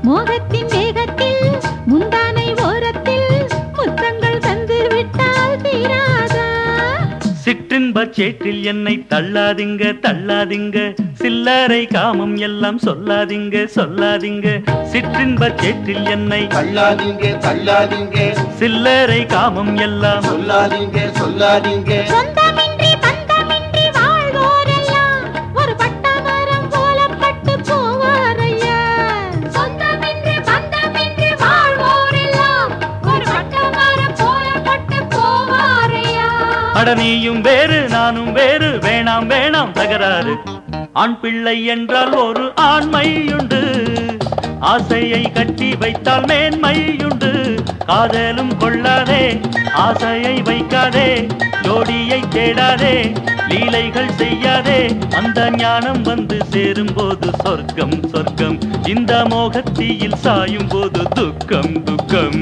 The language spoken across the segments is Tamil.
மோகத்தின் வேகத்தில் முந்தானை ஓரத்தில் முத்தங்கள் தந்து விட்டால் தீராதா சிற்றின்பச் சேற்றில் என்னை தள்ளாதீங்க தள்ளாதீங்க சில்லறை காமம் எல்லாம் சொல்லாதீங்க சொல்லாதீங்க சிற்றின்பச் சேற்றில் என்னை தள்ளாதீங்க தள்ளாதீங்க சில்லறை காமம் எல்லாம் சொல்லாதீங்க சொல்லாதீங்க சொந்தமின்றி பந்தமின்றி வாழ்வோரெல்லாம் ஒரு பட்டமரம் போல பட்டு போவாரையா சொந்தமின்றி பந்தமின்றி வாழ்வோரெல்லாம் ஒரு பட்டமரம் போல பட்டு போவாரையா அட நீயும் வேறு நானும் வேறு வேணாம் வேணாம் தகராறு ஆண் பிள்ளை என்றால் ஒரு ஆண்மையுண்டு ஆசையை கட்டி வைத்தால் மேன்மையுண்டு காதலும் கொள்ளாதே ஆசையை வைக்காதே ஜோடியை தேடாதே லீலைகள் செய்யாதே அந்த ஞானம் வந்து சேரும் போது சொர்க்கம் சொர்க்கம் இந்த மோகத்தீயில் சாயும் போது துக்கம் துக்கம்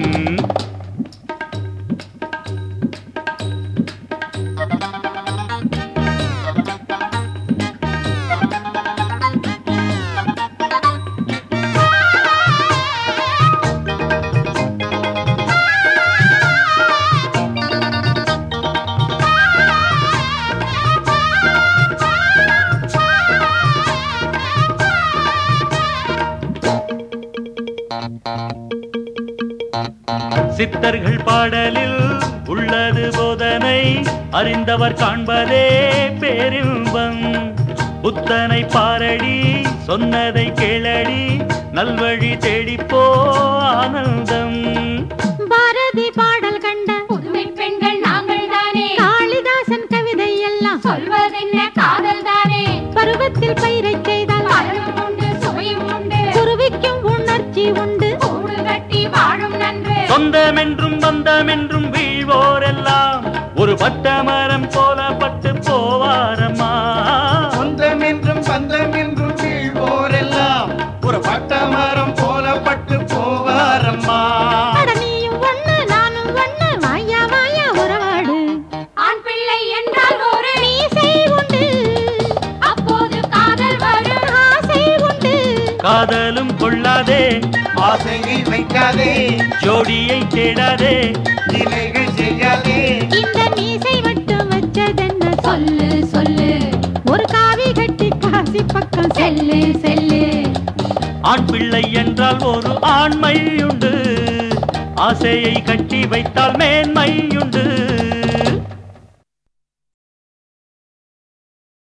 சித்தர்கள் பாடலில் உள்ளது போதனை அறிந்தவர் காண்பதே பேரின்பம் புத்தனை பாரடி சொன்னதை கேளடி நல்வழி தேடிப்போ ஆனந்தம் பாரதி பாடல் கண்ட புதுமை பெண்கள் நாங்கள் தானே காளிதாசன் கவிதை எல்லாம் சொல்வதென்ன காதல் தானே பருவத்தில் பயிரை செய்தால் பலனும் உண்டு சுவையும் உண்டு குருவிக்கும் உணர்ச்சி உண்டு கூடு கட்டி வாழும் நன்று சொந்தமென்றும் பந்தமென்றும் வீழ்வோரெல்லாம் ஒரு பட்ட மரம் போல பட்டு போவாரம்மா சொந்தம் என்றும் பந்தம் என்றும் வீழ்வோரெல்லாம் ஒரு பட்டமரம் போல பட்டு போவாரம்மா அட நீயும் ஒண்ணு நானும் ஒண்ணு வாயா வாயா உறவாடு ஆண் பிள்ளை என்றால் ஒரு மீசை உண்டு அப்போது காதல் வரும் ஆசை உண்டு காதலும் கொள்ளாதே ஆசையை வைக்காதே ஜோடியை தேடாதே நிலைகள் செய்யாதே இந்த மீசை மட்டும் வச்சதென்ன சொல் சொல்லு சொல்லு ஒரு காவி கட்டி காசி பக்கம் செல் செல்லு செல்லு ஆண் பிள்ளை என்றால் ஒரு ஆண்மையுண்டு ஆசையை கட்டி வைத்தால் மேன்மையுண்டு